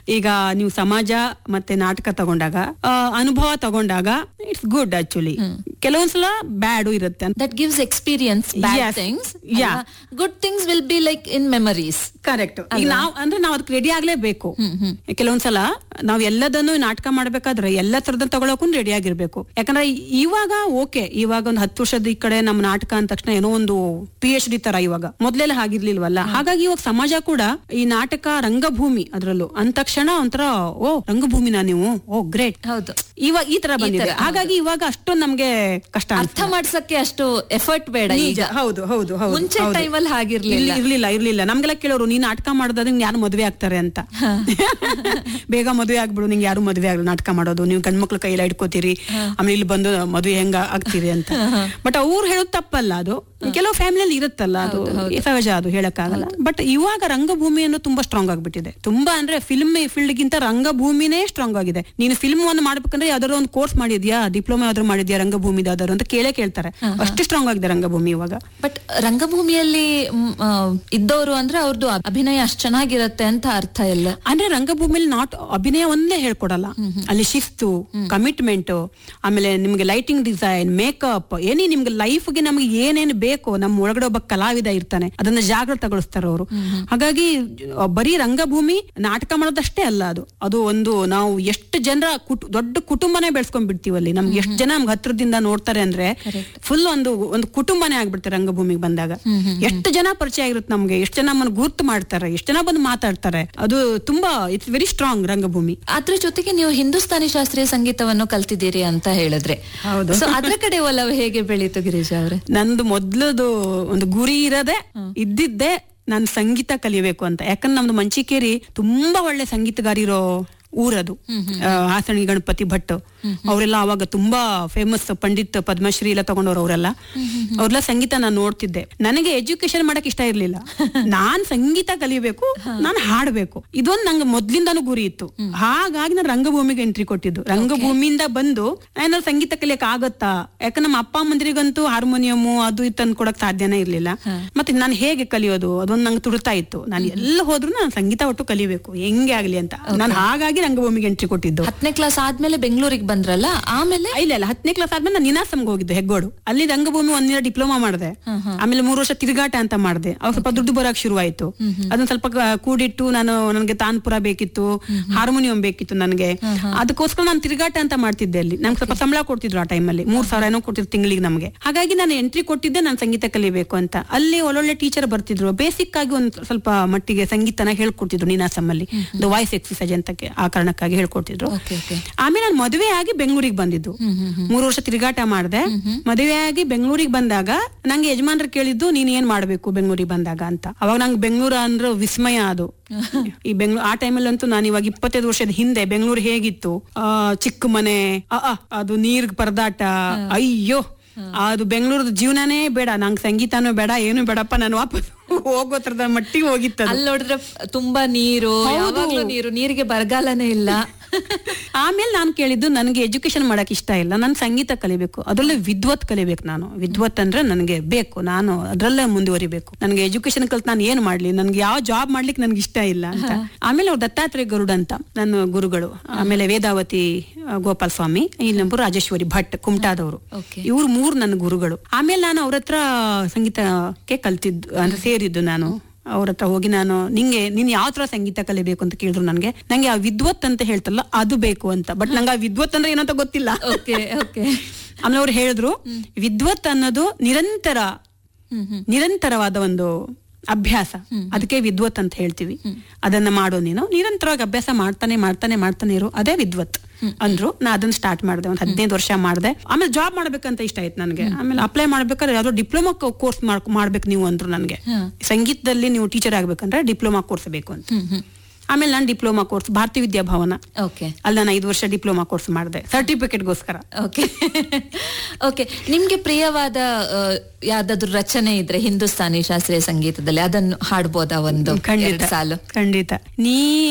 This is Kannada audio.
ಈಗ ನೀವು ಸಮಾಜ ಮತ್ತೆ ನಾಟಕ ತಗೊಂಡಾಗ ಆ, ಅನುಭವ ತಗೊಂಡಾಗ ಇಟ್ಸ್ ಗುಡ್ ಆಕ್ಚುಲಿ ಕೆಲವೊಂದ್ಸಲ ಬ್ಯಾಡು ಇರುತ್ತೆ ಅಂತ that gives experience bad Yes. Things Yeah. Good things will be like in memories correct ಈಗ ನಾವ್ ಅಂದ್ರೆ ನಾವ್ ಅದಕ್ಕೆ ರೆಡಿ ಆಗ್ಲೇಬೇಕು ಕೆಲವೊಂದ್ಸಲ ನಾವ್ ಎಲ್ಲದನ್ನು ನಾಟಕ ಮಾಡ್ಬೇಕಾದ್ರೆ ಎಲ್ಲ ತರದ ತಗೊಳಕ್ಕೂ ರೆಡಿ ಆಗಿರ್ಬೇಕು ಯಾಕಂದ್ರೆ ಇವಾಗ ಓಕೆ ಇವಾಗ ಒಂದು ಹತ್ತು ವರ್ಷದ ಈ ಕಡೆ ನಮ್ಮ ನಾಟಕ ಅಂದ ತಕ್ಷಣ ಏನೋ ಒಂದು ಪಿ ಎಚ್ ಡಿ ತರ ಇವಾಗ ಮೊದ್ಲೆಲ್ಲ ಹಾಗಿರ್ಲಿಲ್ವಲ್ಲ ಹಾಗಾಗಿ ಇವಾಗ ಸಮಾಜ ಕೂಡ ಈ ನಾಟಕ ರಂಗಭೂಮಿ ಅದ್ರಲ್ಲೂ ಅಂದ ತಕ್ಷಣ ಒಂಥರ ಓ ರಂಗಭೂಮಿನ ನೀವು ಓ ಗ್ರೇಟ್ ಹೌದು ಇವಾಗ ಈ ತರ ಬಂದಿದೆ ಹಾಗಾಗಿ ಇವಾಗ ಅಷ್ಟೊಂದು ನಮ್ಗೆ ಕಷ್ಟ ಅರ್ಥ ಅನ್ಸುತ್ತೆ. ಮಾಡ್ಸಕ್ಕೆ ಅಷ್ಟು ಎಫರ್ಟ್ ಬೇಡ ನಿಜ, ಈಗ ಹೌದು ಹೌದು ಹೌದು ಮುಂಚೆ ಹೌದು. ಟೈಮಲ್ಲಿ ಹಾಗಿರ್ಲಿಲ್ಲ ಇಲ್ಲಿ ಇರ್ಲಿಲ್ಲ ಇರ್ಲಿಲ್ಲ ನಮ್ಗೆಲ್ಲ ಕೇಳೋರು ನೀನ್ ನಾಟಕ ಮಾಡೋದಾದ್ರೆ ಯಾರು ಮದುವೆ ಆಗ್ತಾರೆ ಅಂತ ಬೇಗ ಮದುವೆ ಆಗ್ಬಿಡು ನಿಂಗೆ ಯಾರು ಮದುವೆ ಆಗಲ್ಲ ನಾಟಕ ಮಾಡೋದು ನೀವು ಗಂಡ್ಮಕ್ಳು ಕೈಯೆಲ್ಲ ಇಟ್ಕೋತೀರಿ ಆಮೇಲೆ ಇಲ್ಲಿ ಬಂದು ಮದುವೆ ಹೆಂಗ ಆಗ್ತೀರಿ ಅಂತ ಬಟ್ ಅವ್ರು ಹೇಳೋದು ತಪ್ಪಲ್ಲ ಅದು ಕೆಲವು ಫ್ಯಾಮಿಲಿಯಲ್ಲಿ ಇರುತ್ತಲ್ಲ ಅದು ಸಹಜ ಅದು ಹೇಳಕ್ಕಾಗಲ್ಲ ಬಟ್ ಇವಾಗ ರಂಗಭೂಮಿ ಅನ್ನೋದು ತುಂಬಾ ಸ್ಟ್ರಾಂಗ್ ಆಗ್ಬಿಟ್ಟಿದೆ ತುಂಬಾ ಅಂದ್ರೆ ಫಿಲ್ಮ್ ಫೀಲ್ಡ್ ಗಿಂತ ರಂಗಭೂಮಿನೇ ಸ್ಟ್ರಾಂಗ್ ಆಗಿದೆ ನೀನು ಫಿಲ್ಮ್ ಒಂದು ಮಾಡ್ಬೇಕಂದ್ರೆ ಯಾವ್ದಾದ್ರು ಒಂದು ಕೋರ್ಸ್ ಮಾಡಿದ್ಯಾ ಡಿಪ್ಲೊಮಾ ಯಾವ್ದಾದ್ರು ಮಾಡಿದ್ಯಾ ರಂಗಭೂಮಿ ಯಾವ್ದಾದ್ರು ಅಂತ ಕೇಳೇ ಕೇಳ್ತಾರೆ ಅಷ್ಟು ಸ್ಟ್ರಾಂಗ್ ಆಗಿದೆ ರಂಗಭೂಮಿ ಇವಾಗ ಬಟ್ ರಂಗಭೂಮಿಯಲ್ಲಿ ಮ್, ಆ, ಇದ್ದವರು ಅಂದ್ರೆ ಅವ್ರದ್ದು ಅಭಿನಯ ಅಷ್ಟ್ ಚೆನ್ನಾಗಿರತ್ತೆ ಅಂತ ಅರ್ಥ ಇಲ್ಲ ಅಂದ್ರೆ ರಂಗಭೂಮಿಲಿ ನಾಟ್ ಅಭಿನಯ ಒಂದೇ ಹೇಳ್ಕೊಡಲ್ಲ ಅಲ್ಲಿ ಶಿಸ್ತು ಕಮಿಟ್ಮೆಂಟ್ ಆಮೇಲೆ ನಿಮ್ಗೆ ಲೈಟಿಂಗ್ ಡಿಸೈನ್ ಮೇಕಪ್ ಏನೇ ನಿಮ್ಗೆ ಲೈಫ್ಗೆ ನಮ್ಗೆ ಏನೇನು ಬೇಕು ನಮ್ಮ ಒಳಗಡೆ ಒಬ್ಬ ಕಲಾವಿದ ಇರ್ತಾನೆ ಅದನ್ನ ಜಾಗೃತಗೊಳಿಸ್ತಾರೆ ಅವರು ಹಾಗಾಗಿ ಅಹ್, ಬರೀ ರಂಗಭೂಮಿ ನಾಟಕ ಮಾಡೋದಷ್ಟೇ ಅಲ್ಲ ಅದು ಅದು ಒಂದು ನಾವು ಎಷ್ಟು ಜನರ ಕುಟು ದೊಡ್ಡ ಕುಟುಂಬನೇ ಬೆಳೆಸ್ಕೊಂಡ್ ಬಿಡ್ತೀವಿ ಅಲ್ಲಿ ನಮ್ಗೆ ಎಷ್ಟು ಜನ ನಮ್ಗೆ ಹತ್ರದಿಂದ ನೋಡ್ತಾರೆ ಅಂದ್ರೆ ಫುಲ್ ಒಂದು ಒಂದು ಕುಟುಂಬನೇ ಆಗ್ಬಿಡ್ತಾರೆ ರಂಗಭೂಮಿಗೆ ಬಂದಾಗ ಎಷ್ಟು ಜನ ಪರಿಚಯ ಆಗಿರುತ್ತೆ ನಮ್ಗೆ ಎಷ್ಟು ಜನ ನಮ್ಮನ್ನು ಗುರ್ತು ಮಾಡ್ತಾರೆ ಎಷ್ಟು ಜನ ಬಂದು ಮಾತಾಡ್ತಾರೆ ಅದು ತುಂಬಾ ಇಟ್ಸ್ ವೆರಿ ಸ್ಟ್ರಾಂಗ್ ರಂಗಭೂಮಿ ಅದ್ರ ಜೊತೆಗೆ ನೀವು ಹಿಂದೂಸ್ತಾನಿ ಶಾಸ್ತ್ರೀಯ ಸಂಗೀತವನ್ನು ಕಲ್ತಿದ್ದೀರಿ ಅಂತ ಹೇಳಿದ್ರೆ ಹೌದು. ಸೊ ಅದ್ರ ಕಡೆ ಒಲವು ಹೇಗೆ ಬೆಳೀತು ಗಿರೀಶ್ ಅವ್ರೆ ನಂದು ಮೊದ್ಲದು ಒಂದು ಗುರಿ ಇರದೆ ಇದ್ದಿದ್ದೆ ನಾನು ಸಂಗೀತ ಕಲಿಬೇಕು ಅಂತ ಯಾಕಂದ್ರೆ ನಮ್ದು ಮಂಚಿಕೇರಿ ತುಂಬಾ ಒಳ್ಳೆ ಸಂಗೀತಗಾರಿರೋ ಊರದು ಆ, ಹಾಸಣಿ ಗಣಪತಿ ಭಟ್ ಅವರೆಲ್ಲ ಅವಾಗ ತುಂಬಾ ಫೇಮಸ್ ಪಂಡಿತ್ ಪದ್ಮಶ್ರೀ ಎಲ್ಲ ತಗೊಂಡವ್ರು ಅವರೆಲ್ಲ ಅವ್ರೆಲ್ಲ ಸಂಗೀತ ನಾನು ನೋಡ್ತಿದ್ದೆ ನನಗೆ ಎಜುಕೇಶನ್ ಮಾಡಕ್ ಇಷ್ಟ ಇರ್ಲಿಲ್ಲ ನಾನ್ ಸಂಗೀತ ಕಲಿಬೇಕು ನಾನು ಹಾಡ್ಬೇಕು ಇದೊಂದು ನಂಗೆ ಮೊದ್ಲಿಂದಾನು ಗುರಿ ಇತ್ತು ಹಾಗಾಗಿ ನಾನು ರಂಗಭೂಮಿಗೆ ಎಂಟ್ರಿ ಕೊಟ್ಟಿದ್ದು ರಂಗಭೂಮಿಯಿಂದ ಬಂದು ಏನಾದ್ರು ಸಂಗೀತ ಕಲಿಯಕ್ ಆಗತ್ತಾ ಯಾಕಂದ್ರೆ ನಮ್ಮ ಅಪ್ಪ ಅಮ್ಮಂದಿರಿಗಂತೂ ಹಾರ್ಮೋನಿಯಂ ಅದು ಇದು ತಂದು ಕೊಡಕ್ ಸಾಧ್ಯನೇ ಇರ್ಲಿಲ್ಲ ಮತ್ತೆ ನಾನು ಹೇಗೆ ಕಲಿಯೋದು ಅದೊಂದು ನಂಗೆ ತುಡ್ತಾ ಇತ್ತು ನಾನು ಎಲ್ಲ ಹೋದ್ರು ನಾನು ಸಂಗೀತ ಒಟ್ಟು ಕಲಿಬೇಕು ಹೆಂಗೆ ಆಗ್ಲಿ ಅಂತ ನಾನು ಹಾಗಾಗಿ ರಂಗಭೂಮಿಗೆ ಎಂಟ್ರಿ ಕೊಟ್ಟಿದ್ದು ಹತ್ತನೇ ಕ್ಲಾಸ್ ಆದ್ಮೇಲೆ ಬೆಂಗಳೂರಿಗೆ ಬಂದ್ರಲ್ಲ ಆಮೇಲೆ ಇಲ್ಲ ಇಲ್ಲ ಹತ್ತನೇ ಕ್ಲಾಸ್ ಆದ್ಮೇಲೆ ನಾನು ನಿನಾಸಂಗೆ ಹೋಗಿದ್ದೆ ಹೆಗ್ಗೋಡು ಅಲ್ಲಿ ರಂಗಭೂಮಿ ಒಂದಿನ ಡಿಪ್ಲೊಮಾ ಮಾಡಿದೆ ಆಮೇಲೆ ಮೂರು ವರ್ಷ ತಿರುಗಾಟ ಅಂತ ಮಾಡಿದೆ ಅವಾಗ ಸ್ವಲ್ಪ ದುಡ್ಡು ಬರಕ್ ಶುರುವಾಯ್ತು ಅದನ್ನ ಸ್ವಲ್ಪ ಕ- ಕೂಡಿಟ್ಟು ನಾನು ನನಗೆ ತಾನ್ಪುರ ಬೇಕಿತ್ತು ಹಾರ್ಮೋನಿಯಂ ಬೇಕಿತ್ತು ನನಗೆ ಅದಕ್ಕೋಸ್ಕರ ನಾನು ತಿರುಗಾಟ ಅಂತ ಮಾಡ್ತಿದ್ದೆ ಅಲ್ಲಿ ನಮ್ಗೆ ಸ್ವಲ್ಪ ಸಂಬಳ ಕೊಡ್ತಿದ್ರು ಆ ಟೈಮಲ್ಲಿ ಮೂರ್ ಸಾವಿರ ಏನೋ ಕೊಡ್ತಿದ್ರು ತಿಂಗಳಿಗೆ ನಮಗೆ ಹಾಗಾಗಿ ನಾನು ಎಂಟ್ರಿ ಕೊಟ್ಟಿದ್ದೆ ನಾನು ಸಂಗೀತ ಕಲಿಬೇಕು ಅಂತ ಅಲ್ಲಿ ಒಳ್ಳೊಳ್ಳೆ ಟೀಚರ್ ಬರ್ತಿದ್ರು ಬೇಸಿಕ್ ಆಗಿ ಒಂದು ಸ್ವಲ್ಪ ಮಟ್ಟಿಗೆ ಸಂಗೀತನ ಹೇಳ್ಕೊಡ್ತಿದ್ರು ನೀನಾಸಮ್ಮಲ್ಲಿ ಒಂದು ವಾಯ್ಸ್ ಎಕ್ಸಸೈಸ್ ಅಂತ ಆ ಕಾರಣಕ್ಕಾಗಿ ಹೇಳ್ಕೊಡ್ತಿದ್ರು ಓಕೆ ಓಕೆ ಆಮೇಲೆ ನಾನು ಮದುವೆ ಆಗಿ ಬೆಂಗಳೂರಿಗೆ ಬಂದಿದ್ದು ಮೂರು ವರ್ಷ ತಿರುಗಾಟ ಮಾಡಿದೆ ಮದುವೆ ಆಗಿ ಬೆಂಗಳೂರಿಗೆ ಬಂದಾಗ ನಂಗೆ ಯಜಮಾನ್ರು ಕೇಳಿದ್ದು ನೀನ್ ಏನ್ ಮಾಡ್ಬೇಕು ಬೆಂಗಳೂರಿಗೆ ಬಂದಾಗ ಅಂತ ಅವಾಗ ನಂಗೆ ಬೆಂಗಳೂರು ಅಂದ್ರೆ ವಿಸ್ಮಯ ಅದು ಈ ಬೆಂಗಳೂರು ಆ ಟೈಮಲ್ಲಿ ಅಂತೂ ನಾನು ಇವಾಗ ಇಪ್ಪತ್ತೈದು ವರ್ಷದ ಹಿಂದೆ ಬೆಂಗಳೂರು ಹೇಗಿತ್ತು ಆ ಚಿಕ್ಕ ಮನೆ ಅ, ಅ, ಅದು ನೀರ್ ಪರದಾಟ ಅಯ್ಯೋ ಅದು ಬೆಂಗಳೂರದ ಜೀವನನೇ ಬೇಡ ನಂಗೆ ಸಂಗೀತನೂ ಬೇಡ ಏನು ಬೇಡಪ್ಪ ನಾನು ವಾಪಸ್ ಹೋಗೋ ತರದ ಮಟ್ಟಿಗೆ ಹೋಗಿತ್ತು ಅದು. ಅಲ್ಲಿ ನೋಡಿದ್ರೆ ತುಂಬಾ ನೀರು ಯಾವಾಗ್ಲೂ ನೀರು ನೀರಿಗೆ ಬರಗಾಲನೇ ಇಲ್ಲ ಆಮೇಲೆ ನಾನು ಕೇಳಿದ್ದು ನನಗೆ ಎಜುಕೇಶನ್ ಮಾಡಕ್ ಇಷ್ಟ ಇಲ್ಲ ನಾನು ಸಂಗೀತ ಕಲಿಬೇಕು ಅದರಲ್ಲೇ ವಿದ್ವತ್ ಕಲಿಬೇಕು ನಾನು ವಿದ್ವತ್ ಅಂದ್ರೆ ನನಗೆ ಬೇಕು ನಾನು ಅದರಲ್ಲೇ ಮುಂದುವರಿಬೇಕು ನನಗೆ ಎಜುಕೇಶನ್ ಕಲ್ತ್ ನಾನು ಏನ್ ಮಾಡ್ಲಿ ನನ್ಗೆ ಯಾವ ಜಾಬ್ ಮಾಡ್ಲಿಕ್ಕೆ ನನ್ಗೆ ಇಷ್ಟ ಇಲ್ಲ ಅಂತ ಆಮೇಲೆ ಅವ್ರು ದತ್ತಾತ್ರೇಯ ಗರುಡ್ ಅಂತ ನನ್ನ ಗುರುಗಳು ಆಮೇಲೆ ವೇದಾವತಿ ಆ, ಗೋಪಾಲ್ ಸ್ವಾಮಿ ಇನ್ನೊಬ್ಬರು ರಾಜೇಶ್ವರಿ ಭಟ್ ಕುಮಟಾದವರು Okay. ಇವ್ರು ಮೂರು ನನ್ನ ಗುರುಗಳು ಆಮೇಲೆ ನಾನು ಅವ್ರ ಹತ್ರ ಸಂಗೀತಕ್ಕೆ ಕಲ್ತಿದ್ದು ಅಂದ್ರೆ ಸೇರಿದ್ದು ನಾನು ಅವ್ರ ಹತ್ರ ಹೋಗಿ ನಾನು ನಿಂಗೆ ನೀನ್ ಯಾವ ತರ ಸಂಗೀತ ಕಲಿಬೇಕು ಅಂತ ಕೇಳಿದ್ರು ನನ್ಗೆ ನಂಗೆ ಆ ವಿದ್ವತ್ ಅಂತ ಹೇಳ್ತಲ್ಲ ಅದು ಬೇಕು ಅಂತ ಬಟ್ ನಂಗೆ ಆ ವಿದ್ವತ್ ಅಂದ್ರೆ ಏನಂತ ಗೊತ್ತಿಲ್ಲ ಓಕೆ ಓಕೆ ಆಮೇಲೆ ಅವ್ರು ಹೇಳಿದ್ರು ವಿದ್ವತ್ ಅನ್ನೋದು ನಿರಂತರ ನಿರಂತರವಾದ ಒಂದು ಅಭ್ಯಾಸ ಅದಕ್ಕೆ ವಿದ್ವತ್ ಅಂತ ಹೇಳ್ತೀವಿ ಅದನ್ನ ಮಾಡೋ ನೀನು ನಿರಂತರವಾಗಿ ಅಭ್ಯಾಸ ಮಾಡ್ತಾನೆ ಮಾಡ್ತಾನೆ ಮಾಡ್ತಾನೆ ಇರು ಅದೇ ವಿದ್ವತ್ ಅಂದ್ರು ನಾ ಅದನ್ನ ಸ್ಟಾರ್ಟ್ ಮಾಡಿದೆ ಒಂದ್ ಹದಿನೈದು ವರ್ಷ ಮಾಡಿದೆ ಆಮೇಲೆ ಜಾಬ್ ಮಾಡ್ಬೇಕಂತ ಇಷ್ಟ ಆಯ್ತು ನನಗೆ ಆಮೇಲೆ ಅಪ್ಲೈ ಮಾಡ್ಬೇಕಾದ್ರೆ ಯಾವ್ದೋ ಡಿಪ್ಲೊಮಾ ಕೋರ್ಸ್ ಮಾಡ್ಬೇಕು ನೀವು ಅಂದ್ರು ನನಗೆ ಸಂಗೀತದಲ್ಲಿ ನೀವು ಟೀಚರ್ ಆಗ್ಬೇಕಂದ್ರೆ ಡಿಪ್ಲೊಮಾ ಕೋರ್ಸ್ ಬೇಕು ಅಂತ ಆಮೇಲೆ ನಾನು ಡಿಪ್ಲೊಮಾ ಕೋರ್ಸ್ ಭಾರತೀಯ ವಿದ್ಯಾಭವನ ಓಕೆ ಅಲ್ಲಿ ನಾನು ಐದು ವರ್ಷ ಡಿಪ್ಲೊಮಾ ಕೋರ್ಸ್ ಮಾಡಿದೆ ಸರ್ಟಿಫಿಕೇಟ್ಗೋಸ್ಕರ ಓಕೆ ಓಕೆ ನಿಮ್ಗೆ ಪ್ರಿಯವಾದ ಆ, ಯಾವ್ದಾದ್ರು ರಚನೆ ಇದ್ರೆ ಹಿಂದೂಸ್ತಾನಿ ಶಾಸ್ತ್ರೀಯ ಸಂಗೀತದಲ್ಲಿ ಅದನ್ನು ಹಾಡ್ಬೋದಾ ಒಂದು ಖಂಡಿತ ಎರಡ್ ಸಾಲು ಖಂಡಿತ ನೀ